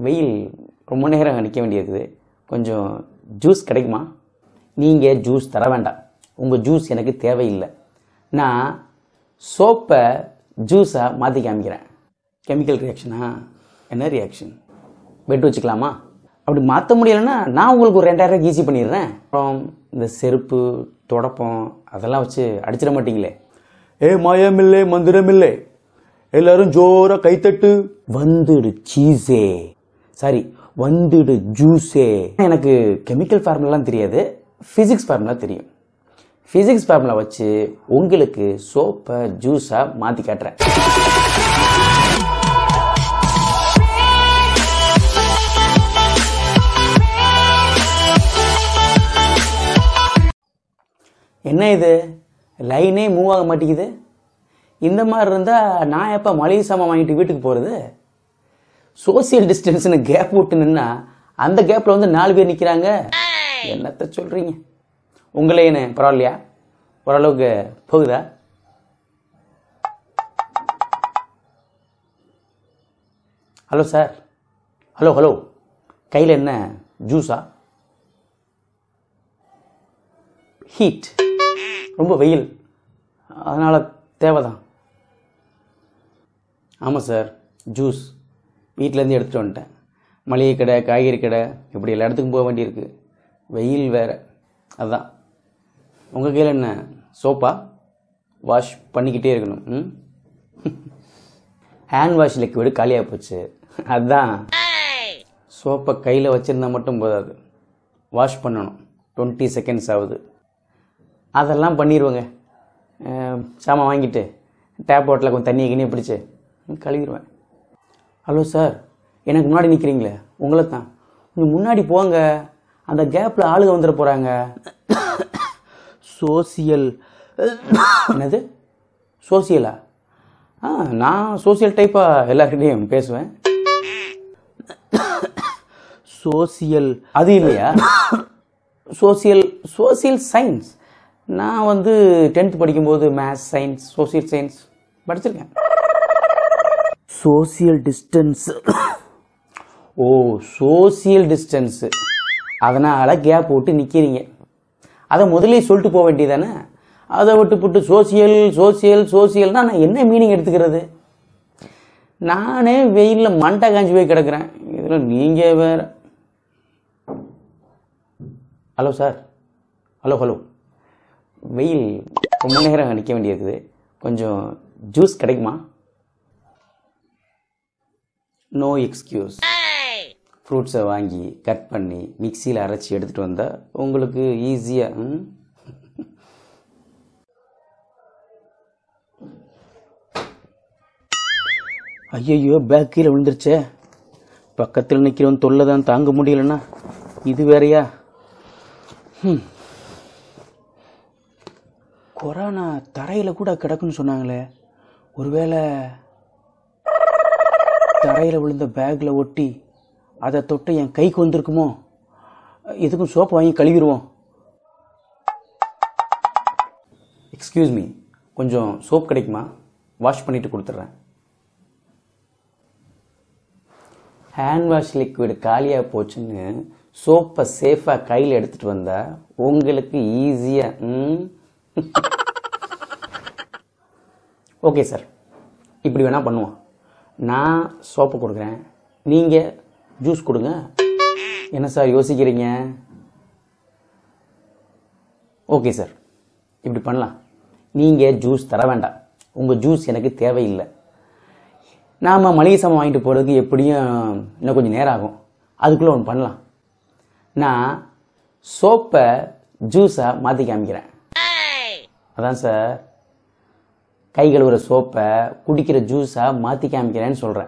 வெயில் ரொம்ப நேரம் நிற்க வேண்டியிருக்குது கொஞ்சம் ஜூஸ் கிடைக்குமா நீங்கள் ஜூஸ் தர வேண்டாம் உங்கள் ஜூஸ் எனக்கு தேவையில்லை நான் சோப்பை ஜூஸாக மாற்றி காமிக்கிறேன் கெமிக்கல் ரியாக்ஷனா என்ன ரியாக்ஷன் பெட் வச்சுக்கலாமா அப்படி மாற்ற முடியலைன்னா நான் உங்களுக்கு ஒரு ரெண்டாயிரம் ஈஸி பண்ணிடுறேன் அப்புறம் இந்த செருப்பு தொடப்பம் அதெல்லாம் வச்சு அடிச்சிட மாட்டீங்களே ஏ மாயமில்லை மந்திரமில்லை எல்லாரும் ஜோரா கைத்தட்டு வந்துடு சீஸே சாரி வந்துடு ஜூஸே எனக்கு கெமிக்கல் ஃபார்முலாலாம் தெரியாது ஃபிசிக்ஸ் ஃபார்முலா தெரியும் ஃபிசிக்ஸ் ஃபார்முலா வச்சு உங்களுக்கு சோப்பை ஜூஸாக மாற்றி காட்டுறேன் என்ன இது லைனே மூவ் ஆக மாட்டேங்குது இந்த மாதிரி இருந்தால் நான் எப்போ மளிகை சாமான் வாங்கிட்டு வீட்டுக்கு போகிறது சோசியல் டிஸ்டன்ஸ்னு கேப் விட்டு நின்னா அந்த கேப்பில் வந்து நாலு பேர் நிற்கிறாங்க என்னத்த சொல்கிறீங்க உங்களே என்ன பரவாயில்லையா ஓரளவுக்கு போகுதா ஹலோ சார் ஹலோ ஹலோ கையில் என்ன ஜூஸா ஹீட் ரொம்ப வெயில் அதனால் தேவைதான் ஆமாம் சார் ஜூஸ் வீட்டிலேருந்து எடுத்துகிட்டு வந்துட்டேன் மளிகை கடை காய்கறி கடை இப்படி எல்லா இடத்துக்கும் போக வேண்டியிருக்கு வெயில் வேறு அதுதான் உங்கள் கையில் என்ன சோப்பா வாஷ் பண்ணிக்கிட்டே இருக்கணும் ம் ஹேண்ட் வாஷ் லிக்விடு காலியாக போச்சு அதுதான் சோப்பை கையில் வச்சுருந்தா மட்டும் போதாது வாஷ் பண்ணணும் டுவெண்ட்டி செகண்ட்ஸ் ஆகுது அதெல்லாம் பண்ணிடுவேங்க அஹ், சாமான் வாங்கிட்டு டேப் வாட்டில் கொஞ்சம் தண்ணியை கிண்ணியை பிடிச்சி கழுவிடுவேன் ஹலோ சார் எனக்கு முன்னாடி நிற்கிறீங்களே உங்களை தான் கொஞ்சம் முன்னாடி போங்க அந்த கேப்பில் ஆளுங்க வந்துட போகிறாங்க சோசியல் என்னது சோசியலா ஆ நான் சோசியல் டைப்பாக எல்லாருக்கிட்டையும் பேசுவேன் சோசியல் அது இல்லையா சோசியல் சோசியல் சயின்ஸ் நான் வந்து டென்த் படிக்கும்போது மேத்ஸ் சயின்ஸ் சோசியல் சயின்ஸ் படிச்சிருக்கேன் சோசியல் டிஸ்டன்ஸ் ஓ சோசியல் டிஸ்டன்ஸு அதனால் கேப் விட்டு நிற்கிறீங்க அதை முதல்லயே சொல்லிட்டு போக வேண்டியதானே அதை விட்டு புட்டு சோசியல் சோசியல் சோசியல்னா நான் என்ன மீனிங் எடுத்துக்கிறது நானே வெயிலில் மண்டை காஞ்சி போய் கிடக்குறேன் இதில் நீங்கள் வேற ஹலோ சார் ஹலோ ஹலோ வெயில் ரொம்ப நேரம் நிற்க வேண்டியிருக்குது கொஞ்சம் ஜூஸ் கிடைக்குமா நோ எக்ஸ்கியூஸ் ஃப்ரூட்ஸை வாங்கி கட் பண்ணி மிக்சியில் அரைச்சி எடுத்துகிட்டு வந்தால் உங்களுக்கு ஈஸியாக ஐயையோ பேக் கீழே விழுந்துருச்சே பக்கத்தில் நிற்கிறவன் தொல்லை தான் தாங்க முடியலன்னா இது வேறயா ம் கொரோனா தரையில் கூட கிடக்குன்னு சொன்னாங்களே ஒருவேளை தரையில் விழுந்த பேக்கில் ஒட்டி அதை தொட்டு என் கைக்கு வந்திருக்குமோ இதுக்கும் சோப்பு வாங்கி கழுவிடுவோம் எக்ஸ்கியூஸ் மீ கொஞ்சம் சோப் கிடைக்குமா வாஷ் பண்ணிட்டு கொடுத்துட்றேன் ஹேண்ட் வாஷ் லிக்விட் காலியாக போச்சுன்னு சோப்பை சேஃபாக கையில் எடுத்துகிட்டு வந்தால் உங்களுக்கு ஈஸியாக ம் ஓகே சார் இப்படி வேணால் பண்ணுவோம் நான் சோப்பு கொடுக்குறேன் நீங்கள் ஜூஸ் கொடுங்க என்ன சார் யோசிக்கிறீங்க ஓகே சார் இப்படி பண்ணலாம் நீங்கள் ஜூஸ் தர வேண்டாம் உங்கள் ஜூஸ் எனக்கு தேவையில்லை நாம் மளிகை சாமான் வாங்கிட்டு போகிறதுக்கு எப்படியும் இன்னும் கொஞ்சம் நேரம் ஆகும் அதுக்குள்ளே ஒன்று பண்ணலாம் நான் சோப்பை ஜூஸாக மாற்றி காமிக்கிறேன் அதான் சார் கை கழுவுற சோப்பை குடிக்கிற ஜூஸாக மாற்றி காமிக்கிறேன்னு சொல்கிறேன்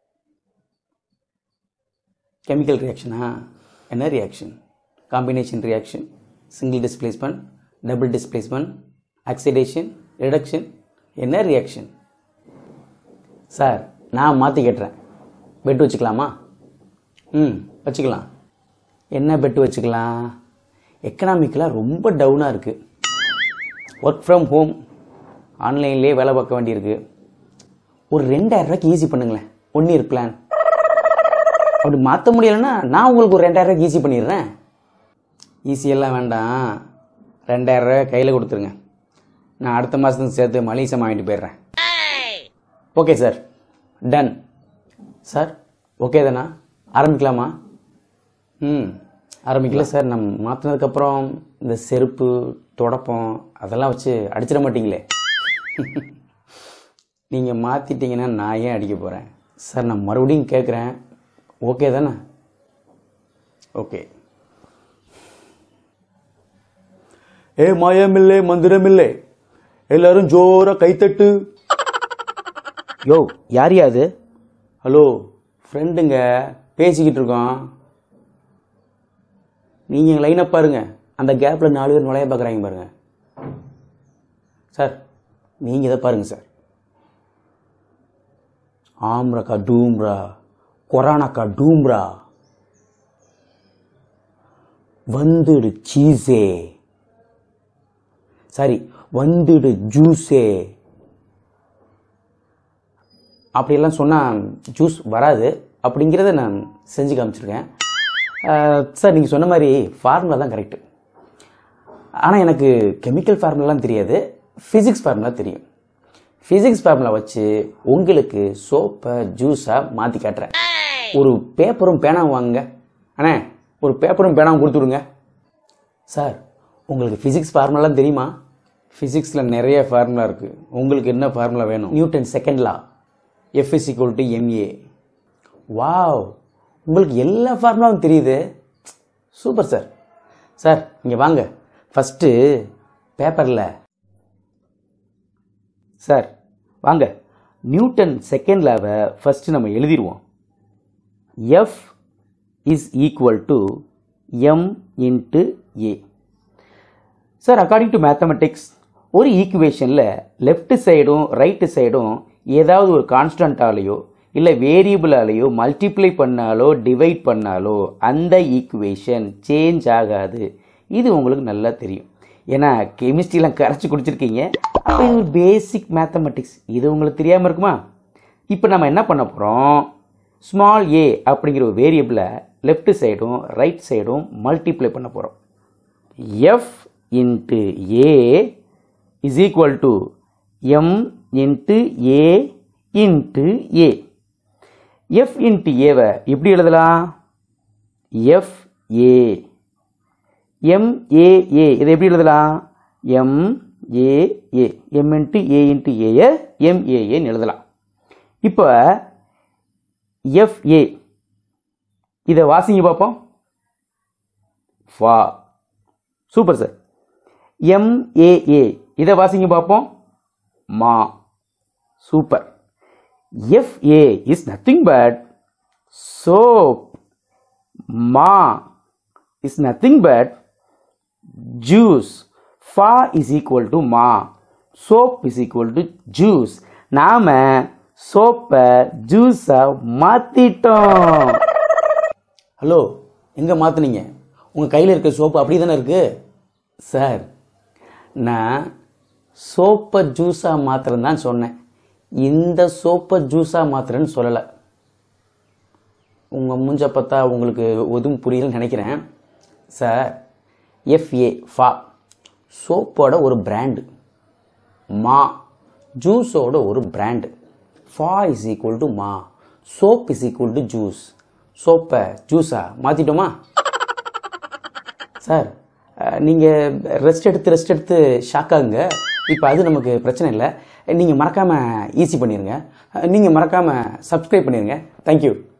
கெமிக்கல் ரியாக்ஷனா என்ன reaction combination reaction single displacement double displacement oxidation reduction என்ன ரியாக்ஷன் சார் நான் மாற்றி கேட்டுறேன் பெட் வச்சுக்கலாமா ம் வச்சுக்கலாம் என்ன பெட் வச்சுக்கலாம் எக்கனாமிக்கலாக ரொம்ப டவுனாக இருக்குது ஒர்க் ஃப்ரம் ஹோம் ஆன்லைன்லேயே வேலை பார்க்க வேண்டியிருக்கு ஒரு ரெண்டாயிரம் ரூபாய்க்கு ஈஸி பண்ணுங்களேன் ஒன் இயர் பிளான் அப்படி மாற்ற முடியலைன்னா நான் உங்களுக்கு ஒரு ரெண்டாயிரம் ரூபாய்க்கு ஈஸி பண்ணிடுறேன் ஈஸியெல்லாம் வேண்டாம் ரெண்டாயிரம் ரூபாய் கையில் கொடுத்துருங்க நான் அடுத்த மாதத்துக்கு சேர்த்து மளிகை சாமான் வாங்கிட்டு போயிடுறேன் okay sir done sir okay தானா ஆரம்பிக்கலாமா ம் ஆரம்பிக்கல சார் நம்ம மாற்றினதுக்கப்புறம் இந்த செருப்பு தொடப்பம் அதெல்லாம் வச்சு அடிச்சிட மாட்டீங்களே நீங்கள் மாற்றிட்டீங்கன்னா நான் ஏன் அடிக்க போகிறேன் சார் நான் மறுபடியும் கேட்குறேன் ஓகே தானே ஓகே ஏ மாயமில்லை மந்திரமில்லை எல்லாரும் ஜோரா கைத்தட்டு யோ யார் அது ஹலோ ஃப்ரெண்டுங்க பேசிக்கிட்டு இருக்கோம் நீங்கள் லைனப் பாருங்க அந்த கேப்பில் நாலு பேர் நுழைய பார்க்குறாங்க பாருங்க சார் நீங்கள் இதை பாருங்க சார் ஆம்ரக்கா டூம்ரா கொரானாக்கா டூம்ரா வந்துடு சீஸே சாரி வந்துடு ஜூஸே அப்படியெல்லாம் சொன்னால் ஜூஸ் வராது அப்படிங்கிறத நான் செஞ்சு காமிச்சிருக்கேன் அஹ், சார் நீங்கள் சொன்ன மாதிரி ஃபார்முலா தான் கரெக்டு ஆனால் எனக்கு கெமிக்கல் ஃபார்முலாலாம் தெரியாது ஃபிசிக்ஸ் ஃபார்முலா தெரியும் ஃபிசிக்ஸ் ஃபார்முலா வச்சு உங்களுக்கு சோப்பை ஜூஸாக மாற்றி காட்டுறேன் ஒரு பேப்பரும் பேனாவும் வாங்குங்க அண்ணே ஒரு பேப்பரும் பேனாவும் கொடுத்து விடுங்க சார் உங்களுக்கு ஃபிசிக்ஸ் ஃபார்முலாலாம் தெரியுமா ஃபிசிக்ஸில் நிறைய ஃபார்முலா இருக்குது உங்களுக்கு என்ன ஃபார்முலா வேணும் Newton second law F is equal to MA wow உங்களுக்கு எல்லா ஃபார்முலாவும் தெரியுது சூப்பர் சார் சார் இங்கே வாங்க ஃபஸ்ட்டு பேப்பரில் சார் வாங்க நியூட்டன் செகண்ட் லாவை ஃபஸ்ட்டு நம்ம எழுதிடுவோம் F is equal to M into A sir according to mathematics ஒரு ஈக்குவேஷனில் லெஃப்ட் சைடும் ரைட்டு சைடும் ஏதாவது ஒரு கான்ஸ்டன்ட்டாலேயோ இல்லை வேரியபிளாலேயோ மல்டிப்ளை பண்ணாலோ டிவைட் பண்ணாலோ அந்த ஈக்குவேஷன் சேஞ்ச் ஆகாது இது உங்களுக்கு நல்லா தெரியும் ஏன்னா கெமிஸ்ட்ரிலாம் கரைச்சி குடிச்சிருக்கீங்க அப்போ இது ஒரு பேசிக் மேத்தமெட்டிக்ஸ் இது உங்களுக்கு தெரியாமல் இருக்குமா இப்போ நம்ம என்ன பண்ண போகிறோம் ஸ்மால் ஏ அப்படிங்கிற ஒரு வேரியபிளை லெஃப்ட் சைடும் ரைட் சைடும் மல்டிப்ளை பண்ண போகிறோம் F into A is equal to M into A into A F into ஏவை எப்படி எழுதலாம் எஃப் ஏ எம் ஏ ஏ இதை எப்படி எழுதலாம் M A A M into A into ஏயை எம் ஏஏன்னு எழுதலாம் இப்போ எஃப் ஏ இதை வாசிங்க பார்ப்போம் ஃபா சூப்பர் சார் எம்ஏஏ இதை வாசிங்க பார்ப்போம் மா super FA is nothing but soap Maa is nothing but juice Fa is equal to Maa soap is equal to juice நாம சோப்பை ஜூஸை மாத்திட்டோம் ஹலோ எங்கே மாற்றுனீங்க உங்கள் கையில் இருக்க சோப்பு அப்படி தானே இருக்கு சார் நான் சோப்பை ஜூஸாக மாத்திரம் தான் சொன்னேன் இந்த சோப்பை ஜூஸாக மாத்திரன்னு சொல்லலை உங்கள் மூஞ்ச பார்த்தா உங்களுக்கு எதுவும் புரியலன்னு நினைக்கிறேன் சார் எஃப்ஏ ஃபா சோப்போட ஒரு பிராண்டு மா ஜூஸோட ஒரு brand Fa is equal to Maa soap is equal to juice சோப்பை ஜூஸா மாற்றிட்டோமா சார் நீங்கள் ரெஸ்ட் எடுத்து ரெஸ்ட் எடுத்து ஷாக் ஆகுங்க இப்போ அது நமக்கு பிரச்சனை இல்லை நீங்கள் மறக்காமல் ஈஸி பண்ணிடுங்க நீங்கள் மறக்காமல் சப்ஸ்கிரைப் பண்ணிடுங்க தேங்க்யூ